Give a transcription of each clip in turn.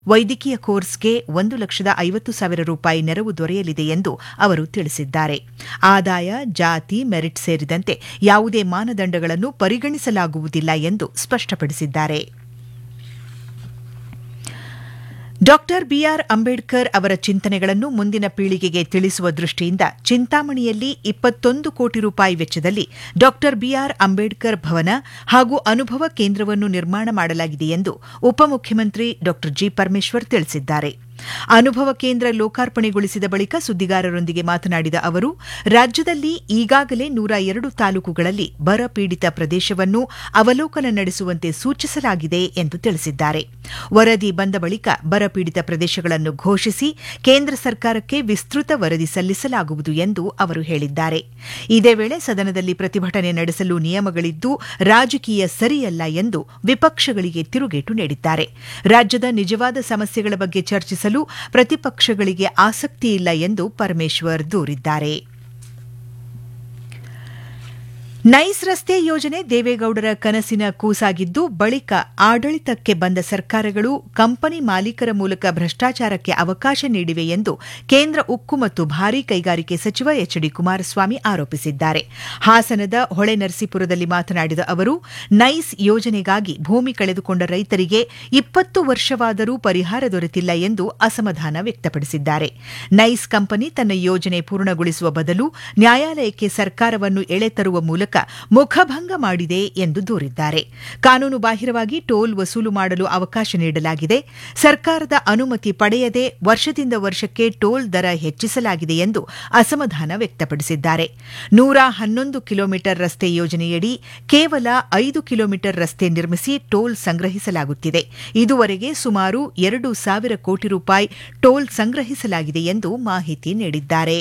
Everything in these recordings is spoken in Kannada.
ವೈದ್ಯಕೀಯ ಕೋರ್ಸ್ಗೆ ಒಂದು ಲಕ್ಷದ ಐವತ್ತು ಸಾವಿರ ರೂಪಾಯಿ ನೆರವು ದೊರೆಯಲಿದೆ ಎಂದು ಅವರು ತಿಳಿಸಿದ್ದಾರೆ ಆದಾಯ ಜಾತಿ ಮೆರಿಟ್ ಸೇರಿದಂತೆ ಯಾವುದೇ ಮಾನದಂಡಗಳನ್ನು ಪರಿಗಣಿಸಲಾಗುವುದಿಲ್ಲ ಎಂದು ಸ್ಪಷ್ಟಪಡಿಸಿದ್ದಾರೆ ಡಾಕ್ಟರ್ ಬಿಆರ್ ಅಂಬೇಡ್ಕರ್ ಅವರ ಚಿಂತನೆಗಳನ್ನು ಮುಂದಿನ ಪೀಳಿಗೆಗೆ ತಿಳಿಸುವ ದೃಷ್ಟಿಯಿಂದ ಚಿಂತಾಮಣಿಯಲ್ಲಿ ಇಪ್ಪತ್ತೊಂದು ಕೋಟಿ ರೂಪಾಯಿ ವೆಚ್ಚದಲ್ಲಿ ಡಾಕ್ಟರ್ ಬಿಆರ್ ಅಂಬೇಡ್ಕರ್ ಭವನ ಹಾಗೂ ಅನುಭವ ಕೇಂದ್ರವನ್ನು ನಿರ್ಮಾಣ ಮಾಡಲಾಗಿದೆ ಎಂದು ಉಪಮುಖ್ಯಮಂತ್ರಿ ಡಾಕ್ಟರ್ ಜಿ ಪರಮೇಶ್ವರ್ ತಿಳಿಸಿದ್ದಾರೆ ಅನುಭವ ಕೇಂದ್ರ ಲೋಕಾರ್ಪಣೆಗೊಳಿಸಿದ ಬಳಿಕ ಸುದ್ದಿಗಾರರೊಂದಿಗೆ ಮಾತನಾಡಿದ ಅವರು ರಾಜ್ಯದಲ್ಲಿ ಈಗಾಗಲೇ ನೂರ ಎರಡು ತಾಲೂಕುಗಳಲ್ಲಿ ಬರ ಪೀಡಿತ ಪ್ರದೇಶವನ್ನು ಅವಲೋಕನ ನಡೆಸುವಂತೆ ಸೂಚಿಸಲಾಗಿದೆ ಎಂದು ತಿಳಿಸಿದ್ದಾರೆ ವರದಿ ಬಂದ ಬಳಿಕ ಬರಪೀಡಿತ ಪ್ರದೇಶಗಳನ್ನು ಘೋಷಿಸಿ ಕೇಂದ್ರ ಸರ್ಕಾರಕ್ಕೆ ವಿಸ್ತೃತ ವರದಿ ಸಲ್ಲಿಸಲಾಗುವುದು ಎಂದು ಅವರು ಹೇಳಿದ್ದಾರೆ ಇದೇ ವೇಳೆ ಸದನದಲ್ಲಿ ಪ್ರತಿಭಟನೆ ನಡೆಸಲು ನಿಯಮಗಳಿದ್ದು ರಾಜಕೀಯ ಸರಿಯಲ್ಲ ಎಂದು ವಿಪಕ್ಷಗಳಿಗೆ ತಿರುಗೇಟು ನೀಡಿದ್ದಾರೆ ರಾಜ್ಯದ ನಿಜವಾದ ಸಮಸ್ಯೆಗಳ ಬಗ್ಗೆ ಚರ್ಚಿಸಲು ಪ್ರತಿಪಕ್ಷಗಳಿಗೆ ಆಸಕ್ತಿಯಿಲ್ಲ ಎಂದು ಪರಮೇಶ್ವರ್ ದೂರಿದ್ದಾರೆ ನೈಸ್ ರಸ್ತೆ ಯೋಜನೆ ದೇವೇಗೌಡರ ಕನಸಿನ ಕೂಸಾಗಿದ್ದು ಬಳಿಕ ಆಡಳಿತಕ್ಕೆ ಬಂದ ಸರ್ಕಾರಗಳು ಕಂಪನಿ ಮಾಲೀಕರ ಮೂಲಕ ಭ್ರಷ್ಟಾಚಾರಕ್ಕೆ ಅವಕಾಶ ನೀಡಿವೆ ಎಂದು ಕೇಂದ್ರ ಉಕ್ಕು ಮತ್ತು ಭಾರೀ ಕೈಗಾರಿಕೆ ಸಚಿವ ಎಚ್ ಡಿ ಕುಮಾರಸ್ವಾಮಿ ಆರೋಪಿಸಿದ್ದಾರೆ ಹಾಸನದ ಹೊಳೆನರಸೀಪುರದಲ್ಲಿ ಮಾತನಾಡಿದ ಅವರು ನೈಸ್ ಯೋಜನೆಗಾಗಿ ಭೂಮಿ ಕಳೆದುಕೊಂಡ ರೈತರಿಗೆ ಇಪ್ಪತ್ತು ವರ್ಷವಾದರೂ ಪರಿಹಾರ ದೊರೆತಿಲ್ಲ ಎಂದು ಅಸಮಾಧಾನ ವ್ಯಕ್ತಪಡಿಸಿದ್ದಾರೆ ನೈಸ್ ಕಂಪನಿ ತನ್ನ ಯೋಜನೆ ಪೂರ್ಣಗೊಳಿಸುವ ಬದಲು ನ್ಯಾಯಾಲಯಕ್ಕೆ ಸರ್ಕಾರವನ್ನು ಎಳೆತರುವ ಮೂಲಕ ಮುಖಭಂಗ ಮಾಡಿದೆ ಎಂದು ದೂರಿದ್ದಾರೆ ಕಾನೂನು ಬಾಹಿರವಾಗಿ ಟೋಲ್ ವಸೂಲು ಮಾಡಲು ಅವಕಾಶ ನೀಡಲಾಗಿದೆ ಸರ್ಕಾರದ ಅನುಮತಿ ಪಡೆಯದೆ ವರ್ಷದಿಂದ ವರ್ಷಕ್ಕೆ ಟೋಲ್ ದರ ಹೆಚ್ಚಿಸಲಾಗಿದೆ ಎಂದು ಅಸಮಾಧಾನ ವ್ಯಕ್ತಪಡಿಸಿದ್ದಾರೆ ನೂರ ಹನ್ನೊಂದು ಕಿಲೋಮೀಟರ್ ರಸ್ತೆ ಯೋಜನೆಯಡಿ ಕೇವಲ ಐದು ಕಿಲೋಮೀಟರ್ ರಸ್ತೆ ನಿರ್ಮಿಸಿ ಟೋಲ್ ಸಂಗ್ರಹಿಸಲಾಗುತ್ತಿದೆ ಇದುವರೆಗೆ ಸುಮಾರು ಎರಡು ಸಾವಿರ ಕೋಟಿ ರೂಪಾಯಿ ಟೋಲ್ ಸಂಗ್ರಹಿಸಲಾಗಿದೆ ಎಂದು ಮಾಹಿತಿ ನೀಡಿದ್ದಾರೆ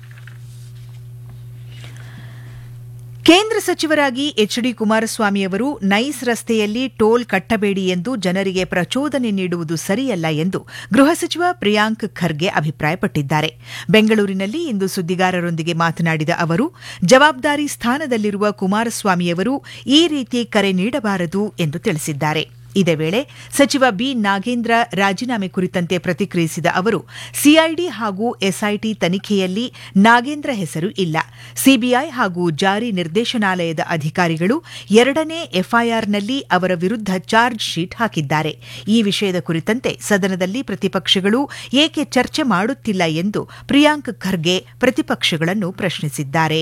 ಕೇಂದ್ರ ಸಚಿವರಾಗಿ ಎಚ್ ಡಿ ಕುಮಾರಸ್ವಾಮಿ ಅವರು ನೈಸ್ ರಸ್ತೆಯಲ್ಲಿ ಟೋಲ್ ಕಟ್ಟಬೇಡಿ ಎಂದು ಜನರಿಗೆ ಪ್ರಚೋದನೆ ನೀಡುವುದು ಸರಿಯಲ್ಲ ಎಂದು ಗೃಹ ಸಚಿವ ಪ್ರಿಯಾಂಕ್ ಖರ್ಗೆ ಅಭಿಪ್ರಾಯಪಟ್ಟಿದ್ದಾರೆ ಬೆಂಗಳೂರಿನಲ್ಲಿ ಇಂದು ಸುದ್ದಿಗಾರರೊಂದಿಗೆ ಮಾತನಾಡಿದ ಅವರು ಜವಾಬ್ದಾರಿ ಸ್ಥಾನದಲ್ಲಿರುವ ಕುಮಾರಸ್ವಾಮಿಯವರು ಈ ರೀತಿ ಕರೆ ನೀಡಬಾರದು ಎಂದು ತಿಳಿಸಿದ್ದಾರೆ ಇದೇ ವೇಳೆ ಸಚಿವ ಬಿ ನಾಗೇಂದ್ರ ರಾಜೀನಾಮೆ ಕುರಿತಂತೆ ಪ್ರತಿಕ್ರಿಯಿಸಿದ ಅವರು ಸಿಐಡಿ ಹಾಗೂ ಎಸ್ಐಟಿ ತನಿಖೆಯಲ್ಲಿ ನಾಗೇಂದ್ರ ಹೆಸರು ಇಲ್ಲ ಸಿಬಿಐ ಹಾಗೂ ಜಾರಿ ನಿರ್ದೇಶನಾಲಯದ ಅಧಿಕಾರಿಗಳು ಎರಡನೇ ಎಫ್ಐಆರ್ನಲ್ಲಿ ಅವರ ವಿರುದ್ಧ ಚಾರ್ಜ್ ಶೀಟ್ ಹಾಕಿದ್ದಾರೆ ಈ ವಿಷಯದ ಕುರಿತಂತೆ ಸದನದಲ್ಲಿ ಪ್ರತಿಪಕ್ಷಗಳು ಏಕೆ ಚರ್ಚೆ ಮಾಡುತ್ತಿಲ್ಲ ಎಂದು ಪ್ರಿಯಾಂಕ್ ಖರ್ಗೆ ಪ್ರತಿಪಕ್ಷಗಳನ್ನು ಪ್ರಶ್ನಿಸಿದ್ದಾರೆ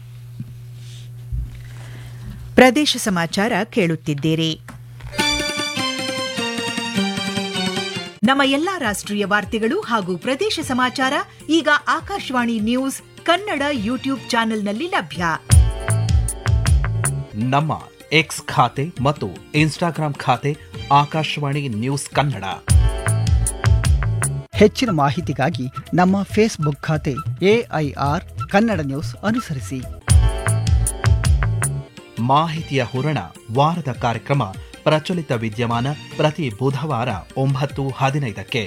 ಪ್ರದೇಶ ಸಮಾಚಾರ ಕೇಳುತ್ತಿದ್ದೀರಿ ನಮ್ಮ ಎಲ್ಲಾ ರಾಷ್ಟ್ರೀಯ ವಾರ್ತೆಗಳು ಹಾಗೂ ಪ್ರದೇಶ ಸಮಾಚಾರ ಈಗ ಆಕಾಶವಾಣಿ ನ್ಯೂಸ್ ಕನ್ನಡ ಯೂಟ್ಯೂಬ್ ಚಾನೆಲ್ನಲ್ಲಿ ಲಭ್ಯ ನಮ್ಮ ಎಕ್ಸ್ ಖಾತೆ ಮತ್ತು ಇನ್ಸ್ಟಾಗ್ರಾಂ ಖಾತೆ ಆಕಾಶವಾಣಿ ನ್ಯೂಸ್ ಕನ್ನಡ ಹೆಚ್ಚಿನ ಮಾಹಿತಿಗಾಗಿ ನಮ್ಮ ಫೇಸ್ಬುಕ್ ಖಾತೆ ಎಐಆರ್ ಕನ್ನಡ ನ್ಯೂಸ್ ಅನುಸರಿಸಿ ಮಾಹಿತಿಯ ಹೂರಣ ವಾರದ ಕಾರ್ಯಕ್ರಮ ಪ್ರಚಲಿತ ವಿದ್ಯಮಾನ ಪ್ರತಿ ಬುಧವಾರ ಒಂಬತ್ತು ಹದಿನೈದಕ್ಕೆ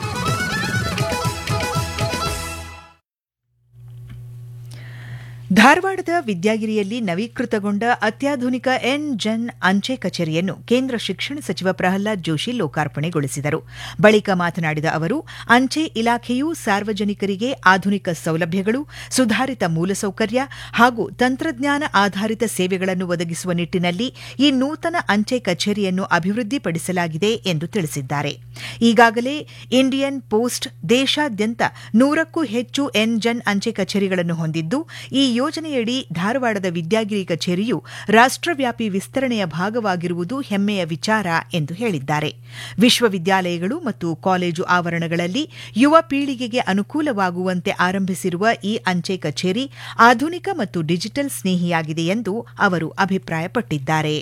ಧಾರವಾಡದ ವಿದ್ಯಾಗಿರಿಯಲ್ಲಿ ನವೀಕೃತಗೊಂಡ ಅತ್ಯಾಧುನಿಕ ಎನ್ ಜನ್ ಅಂಚೆ ಕಚೇರಿಯನ್ನು ಕೇಂದ್ರ ಶಿಕ್ಷಣ ಸಚಿವ ಪ್ರಹ್ಲಾದ್ ಜೋಶಿ ಲೋಕಾರ್ಪಣೆಗೊಳಿಸಿದರು ಬಳಿಕ ಮಾತನಾಡಿದ ಅವರು ಅಂಚೆ ಇಲಾಖೆಯು ಸಾರ್ವಜನಿಕರಿಗೆ ಆಧುನಿಕ ಸೌಲಭ್ಯಗಳು ಸುಧಾರಿತ ಮೂಲಸೌಕರ್ಯ ಹಾಗೂ ತಂತ್ರಜ್ಞಾನ ಆಧಾರಿತ ಸೇವೆಗಳನ್ನು ಒದಗಿಸುವ ನಿಟ್ಟಿನಲ್ಲಿ ಈ ನೂತನ ಅಂಚೆ ಕಚೇರಿಯನ್ನು ಅಭಿವೃದ್ಧಿಪಡಿಸಲಾಗಿದೆ ಎಂದು ತಿಳಿಸಿದ್ದಾರೆ ಈಗಾಗಲೇ ಇಂಡಿಯನ್ ಪೋಸ್ಟ್ ದೇಶಾದ್ಯಂತ ನೂರಕ್ಕೂ ಹೆಚ್ಚು ಎನ್ ಜನ್ ಅಂಚೆ ಕಚೇರಿಗಳನ್ನು ಹೊಂದಿದ್ದು ಈ ಯೋಜನೆಯಡಿ ಧಾರವಾಡದ ವಿದ್ಯಾಗಿರಿ ಕಚೇರಿಯು ರಾಷ್ಟ್ರವ್ಯಾಪಿ ವಿಸ್ತರಣೆಯ ಭಾಗವಾಗಿರುವುದು ಹೆಮ್ಮೆಯ ವಿಚಾರ ಎಂದು ಹೇಳಿದ್ದಾರೆ ವಿಶ್ವವಿದ್ಯಾಲಯಗಳು ಮತ್ತು ಕಾಲೇಜು ಆವರಣಗಳಲ್ಲಿ ಯುವ ಪೀಳಿಗೆಗೆ ಅನುಕೂಲವಾಗುವಂತೆ ಆರಂಭಿಸಿರುವ ಈ ಅಂಚೆ ಕಚೇರಿ ಆಧುನಿಕ ಮತ್ತು ಡಿಜಿಟಲ್ ಸ್ನೇಹಿಯಾಗಿದೆ ಎಂದು ಅವರು ಅಭಿಪ್ರಾಯಪಟ್ಟಿದ್ದಾರೆ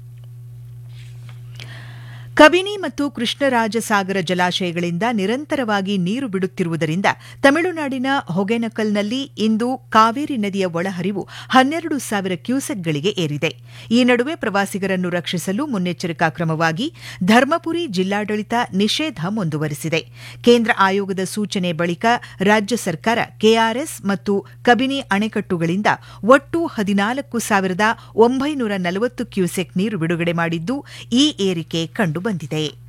ಕಬಿನಿ ಮತ್ತು ಕೃಷ್ಣರಾಜಸಾಗರ ಜಲಾಶಯಗಳಿಂದ ನಿರಂತರವಾಗಿ ನೀರು ಬಿಡುತ್ತಿರುವುದರಿಂದ ತಮಿಳುನಾಡಿನ ಹೊಗೆನಕಲ್ನಲ್ಲಿ ಇಂದು ಕಾವೇರಿ ನದಿಯ ಒಳಹರಿವು ಹನ್ನೆರಡು ಸಾವಿರ ಕ್ಯೂಸೆಕ್ಗಳಿಗೆ ಏರಿದೆ ಈ ನಡುವೆ ಪ್ರವಾಸಿಗರನ್ನು ರಕ್ಷಿಸಲು ಮುನ್ನೆಚ್ಚರಿಕಾ ಕ್ರಮವಾಗಿ ಧರ್ಮಪುರಿ ಜಿಲ್ಲಾಡಳಿತ ನಿಷೇಧ ಮುಂದುವರೆಸಿದೆ ಕೇಂದ್ರ ಆಯೋಗದ ಸೂಚನೆ ಬಳಿಕ ರಾಜ್ಯ ಸರ್ಕಾರ ಕೆಆರ್ಎಸ್ ಮತ್ತು ಕಬಿನಿ ಅಣೆಕಟ್ಟುಗಳಿಂದ ಒಟ್ಟು ಹದಿನಾಲ್ಕು ಸಾವಿರದ ಒಂಬೈನೂರ ನಲವತ್ತು ಕ್ಯೂಸೆಕ್ ನೀರು ಬಿಡುಗಡೆ ಮಾಡಿದ್ದು ಈ ಏರಿಕೆ ಕಂಡುಬಂದಿದೆ